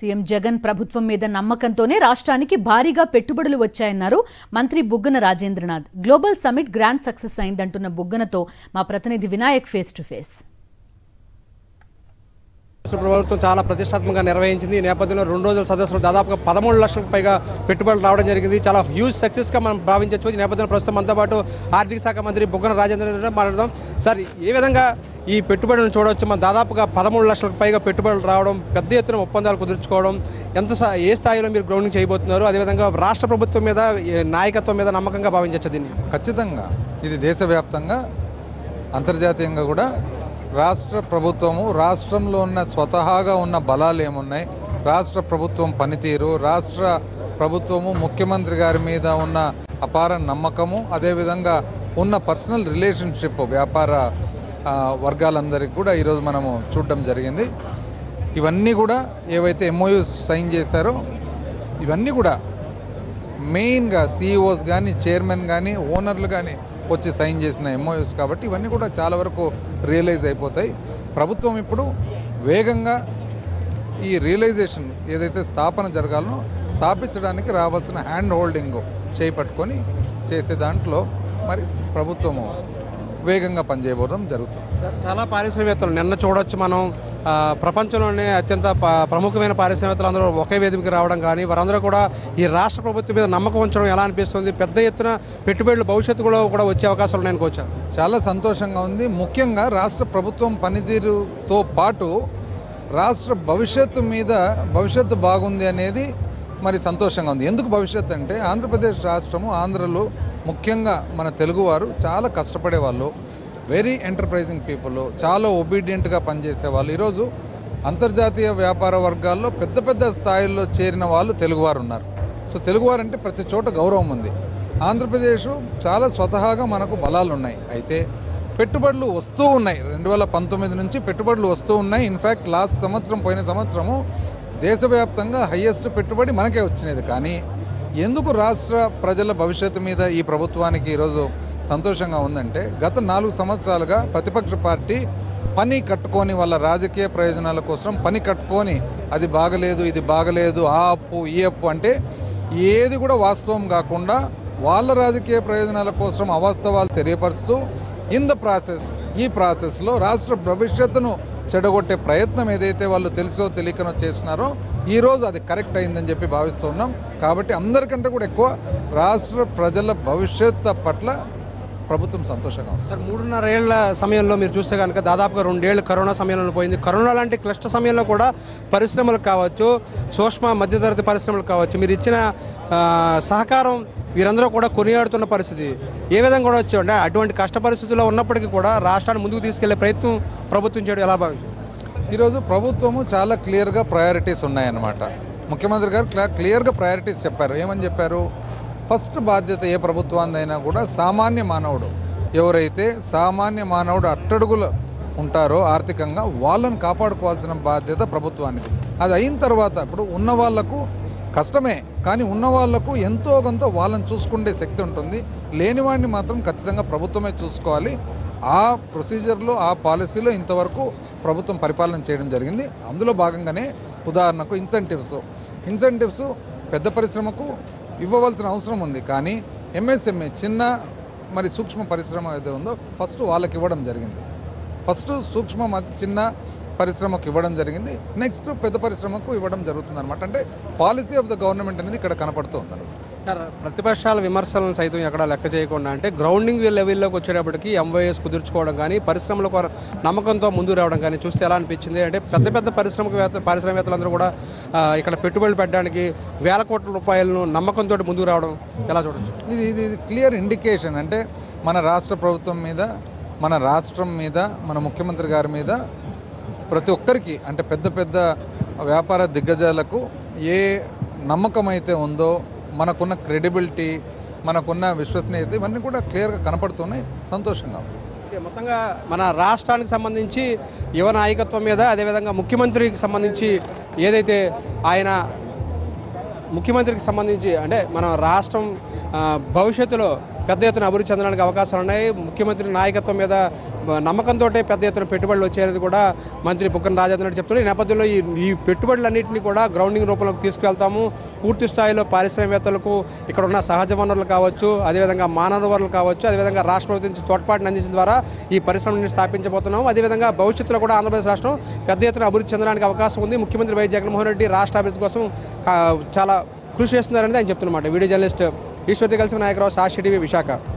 CM Jagan ప్రభుత్వం మీద నమ్మకంతోనే రాష్ట్రానికి భారీగా పెట్టుబడులు వచ్చాయన్నారు మంత్రి Buggana Rajendranath global summit grand success అయిందంటున్న బుగ్గనతో మా ప్రతినిధి వినాయక్ ఫేస్ టు ఫేస్ రాష్ట్ర ప్రభుత్వం చాలా ప్రతిష్టాత్మకంగా నిర్వహించింది ఈ నేపథ్యంలో రెండు రోజుల సదస్సులు దాదాపుగా పదమూడు లక్షలకు పైగా పెట్టుబడులు రావడం జరిగింది చాలా హ్యూజ్ సక్సెస్గా మనం భావించవచ్చు ఈ నేపథ్యంలో ప్రస్తుతం మనతో పాటు ఆర్థిక శాఖ మంత్రి బుగ్గన రాజేంద్ర రెడ్డి మాట్లాడదాం సార్ ఏ విధంగా ఈ పెట్టుబడులను చూడవచ్చు మనం దాదాపుగా పదమూడు లక్షలకు పైగా పెట్టుబడులు రావడం పెద్ద ఎత్తున ఒప్పందాలు కుదుర్చుకోవడం ఎంత స్థా- ఏ స్థాయిలో మీరు గ్రౌండింగ్ చేయబోతున్నారు అదేవిధంగా రాష్ట్ర ప్రభుత్వం మీద ఈ నాయకత్వం మీద నమ్మకంగా భావించవచ్చు దీన్ని ఖచ్చితంగా ఇది దేశవ్యాప్తంగా అంతర్జాతీయంగా కూడా రాష్ట్ర ప్రభుత్వము రాష్ట్రంలో ఉన్న స్వతహాగా ఉన్న బలాలు ఏమున్నాయి రాష్ట్ర ప్రభుత్వం పనితీరు రాష్ట్ర ప్రభుత్వము ముఖ్యమంత్రి గారి మీద ఉన్న అపార నమ్మకము అదేవిధంగా ఉన్న పర్సనల్ రిలేషన్షిప్ వ్యాపార ఆ, వర్గాలందరికీ కూడా ఈరోజు మనము చూడడం జరిగింది ఇవన్నీ కూడా ఏవైతే ఎంఓయూస్ సైన్ చేశారో ఇవన్నీ కూడా మెయిన్గా సీఈఓస్ కానీ చైర్మన్ కానీ ఓనర్లు కానీ వచ్చి సైన్ చేసిన ఎంఓఎస్ కాబట్టి ఇవన్నీ కూడా చాలా వరకు రియలైజ్ అయిపోతాయి ప్రభుత్వం ఇప్పుడు వేగంగా ఈ రియలైజేషన్ ఏదైతే స్థాపన జరగాలనో స్థాపించడానికి రావాల్సిన హ్యాండ్ హోల్డింగ్ చేపట్టుకొని చేసే దాంట్లో మరి ప్రభుత్వము వేగంగా పనిచేయబోవడం జరుగుతుంది సార్ చాలా పారిశ్రామికవేత్తలు నిన్న చూడొచ్చు మనం ఆ, ప్రపంచంలోనే అత్యంత ప- ప్రముఖమైన పారిశ్రామికవేత్తలు అందరూ ఒకే వేదికకి రావడం కానీ వారందరూ కూడా ఈ రాష్ట్ర ప్రభుత్వం మీద నమ్మకం ఉంచడం ఎలా అనిపిస్తుంది పెద్ద ఎత్తున పెట్టుబడులు భవిష్యత్తులో కూడా వచ్చే అవకాశాలు ఉన్నాయని కోచా చాలా సంతోషంగా ఉంది ముఖ్యంగా రాష్ట్ర ప్రభుత్వం పనితీరుతో పాటు రాష్ట్ర భవిష్యత్తు మీద భవిష్యత్తు బాగుంది అనేది మరి సంతోషంగా ఉంది ఎందుకు భవిష్యత్తు అంటే ఆంధ్రప్రదేశ్ రాష్ట్రము ఆంధ్రలో ముఖ్యంగా మన తెలుగువారు చాలా కష్టపడే వాళ్ళు వెరీ ఎంటర్ప్రైజింగ్ పీపుల్ చాలా ఒబీడియంట్గా పనిచేసే వాళ్ళు ఈరోజు అంతర్జాతీయ వ్యాపార వర్గాల్లో పెద్ద పెద్ద స్థాయిల్లో చేరిన వాళ్ళు తెలుగువారు ఉన్నారు సో తెలుగువారు అంటే ప్రతి చోట గౌరవం ఉంది ఆంధ్రప్రదేశ్ చాలా స్వతహాగా మనకు బలాలు ఉన్నాయి అయితే పెట్టుబడులు వస్తూ ఉన్నాయి రెండు వేల పంతొమ్మిది నుంచి పెట్టుబడులు వస్తూ ఉన్నాయి ఇన్ఫ్యాక్ట్ లాస్ట్ సంవత్సరం పోయిన సంవత్సరము దేశవ్యాప్తంగా హయ్యెస్ట్ పెట్టుబడి మనకే వచ్చినది కానీ ఎందుకు రాష్ట్ర ప్రజల భవిష్యత్తు మీద ఈ ప్రభుత్వానికి ఈరోజు సంతోషంగా ఉందంటే గత నాలుగు సంవత్సరాలుగా ప్రతిపక్ష పార్టీ పని కట్టుకొని వాళ్ళ రాజకీయ ప్రయోజనాల కోసం పని కట్టుకొని అది బాగలేదు ఇది బాగలేదు ఆ అప్పు ఈ అప్పు అంటే ఏది కూడా వాస్తవం కాకుండా వాళ్ళ రాజకీయ ప్రయోజనాల కోసం అవాస్తవాలు తెలియపరుస్తూ ఇన్ ద ప్రాసెస్ ఈ ప్రాసెస్లో రాష్ట్ర భవిష్యత్తును చెడగొట్టే ప్రయత్నం ఏదైతే వాళ్ళు తెలుసో తెలియకనో చేస్తున్నారో ఈరోజు అది కరెక్ట్ అయిందని చెప్పి భావిస్తున్నాం కాబట్టి అందరికంటే కూడా ఎక్కువ రాష్ట్ర ప్రజల భవిష్యత్తు పట్ల ప్రభుత్వం సంతోషంగా ఉంది సార్ మూడున్నర ఏళ్ల సమయంలో మీరు చూస్తే కనుక దాదాపుగా రెండేళ్ళు కరోనా సమయంలో పోయింది కరోనా లాంటి క్లిష్ట సమయంలో కూడా పరిశ్రమలు కావచ్చు సూక్ష్మ మధ్యతరగతి పరిశ్రమలు కావచ్చు మీరు ఇచ్చిన ఆ, సహకారం వీరందరూ కూడా కొనియాడుతున్న పరిస్థితి ఏ విధంగా కూడా వచ్చి అంటే అటువంటి కష్ట పరిస్థితుల్లో ఉన్నప్పటికీ కూడా రాష్ట్రాన్ని ముందుకు తీసుకెళ్లే ప్రయత్నం ప్రభుత్వం చేయడం ఎలా భావించారు ఈరోజు ప్రభుత్వము చాలా క్లియర్గా ప్రయారిటీస్ ఉన్నాయన్నమాట ముఖ్యమంత్రి గారు క్లా క్లియర్గా ప్రయారిటీస్ చెప్పారు ఏమని చెప్పారు ఫస్ట్ బాధ్యత ఏ ప్రభుత్వానిదైనా కూడా సామాన్య మానవుడు ఎవరైతే సామాన్య మానవుడు అట్టడుగులు ఉంటారో ఆర్థికంగా వాళ్ళని కాపాడుకోవాల్సిన బాధ్యత ప్రభుత్వానికి అది అయిన తర్వాత ఇప్పుడు ఉన్న వాళ్లకు కష్టమే కానీ ఉన్న వాళ్లకు ఎంతో కొంత వాళ్ళని చూసుకునే శక్తి ఉంటుంది లేనివాడిని మాత్రం ఖచ్చితంగా ప్రభుత్వమే చూసుకోవాలి ఆ ప్రొసీజర్లో ఆ పాలసీలో ఇంతవరకు ప్రభుత్వం పరిపాలన చేయడం జరిగింది అందులో భాగంగానే ఉదాహరణకు ఇన్సెంటివ్స్ ఇన్సెంటివ్స్ పెద్ద పరిశ్రమకు ఇవ్వవలసిన అవసరం ఉంది కానీ ఎంఎస్ఎంఏ చిన్న మరి సూక్ష్మ పరిశ్రమ ఏదో ఉందో ఫస్ట్ వాళ్ళకి ఇవ్వడం జరిగింది ఫస్ట్ సూక్ష్మ మ- చిన్న పరిశ్రమకు ఇవ్వడం జరిగింది నెక్స్ట్ పెద్ద పరిశ్రమకు ఇవ్వడం జరుగుతుంది అనమాట అంటే పాలసీ ఆఫ్ ద గవర్నమెంట్ అనేది ఇక్కడ కనపడుతుంది అనమాట సార్ ప్రతిపక్షాల విమర్శలను సైతం ఎక్కడ లెక్క చేయకుండా అంటే గ్రౌండింగ్ లెవెల్లోకి వచ్చేటప్పటికి ఎంవైఎస్ కుదుర్చుకోవడం కానీ పరిశ్రమల కొర- నమ్మకంతో ముందుకు రావడం కానీ చూస్తే ఎలా అనిపించింది అంటే పెద్ద పెద్ద పరిశ్రమవేత్త పారిశ్రామికవేత్తలందరూ కూడా ఆ, ఇక్కడ పెట్టుబడులు పెట్టడానికి వేల కోట్ల రూపాయలను నమ్మకంతో ముందుకు రావడం ఎలా చూడొచ్చు ఇది ఇది క్లియర్ ఇండికేషన్ అంటే మన రాష్ట్ర ప్రభుత్వం మీద మన రాష్ట్రం మీద మన ముఖ్యమంత్రి గారి మీద ప్రతి ఒక్కరికి అంటే పెద్ద పెద్ద వ్యాపార దిగ్గజాలకు ఏ నమ్మకం అయితే ఉందో మనకున్న క్రెడిబిలిటీ మనకున్న విశ్వసనీయత ఇవన్నీ కూడా క్లియర్గా కనపడుతున్నాయి సంతోషంగా ఉంది ఓకే, మొత్తంగా మన రాష్ట్రానికి సంబంధించి యువ నాయకత్వం మీద అదేవిధంగా ముఖ్యమంత్రికి సంబంధించి ఏదైతే ఆయన ముఖ్యమంత్రికి సంబంధించి అంటే మన రాష్ట్రం ఆ, భవిష్యత్తులో పెద్ద ఎత్తున అభివృద్ధి చెందడానికి అవకాశాలు ఉన్నాయి ముఖ్యమంత్రి నాయకత్వం మీద నమ్మకంతో పెద్ద ఎత్తున పెట్టుబడులు వచ్చేది కూడా మంత్రి బుగ్గన రాజేంద్ర రెడ్డి చెప్తున్నారు ఈ నేపథ్యంలో ఈ ఈ పెట్టుబడులన్నింటినీ కూడా గ్రౌండింగ్ రూపంలోకి తీసుకెళ్తాము పూర్తి స్థాయిలో పారిశ్రామికవేత్తలకు ఇక్కడ ఉన్న సహజ వనరులు కావచ్చు అదేవిధంగా మానవ వనరులు కావచ్చు అదేవిధంగా రాష్ట్ర ప్రభుత్వం నుంచి తోడ్పాటుని అందించడం ద్వారా ఈ పరిశ్రమని స్థాపించబోతున్నాము అదేవిధంగా భవిష్యత్తులో కూడా ఆంధ్రప్రదేశ్ రాష్ట్రం పెద్ద ఎత్తున అభివృద్ధి చెందడానికి అవకాశం ఉంది ముఖ్యమంత్రి వైఎస్ జగన్మోహన్ రెడ్డి రాష్ట్ర అభివృద్ధి కోసం కా- చాలా కృషి చేస్తున్నారని ఆయన చెప్తున్నమాట వీడియో జర్నలిస్ట్ ఈశ్వర్తి కలిసి నాయకరావు సాక్షి టీవీ విశాఖ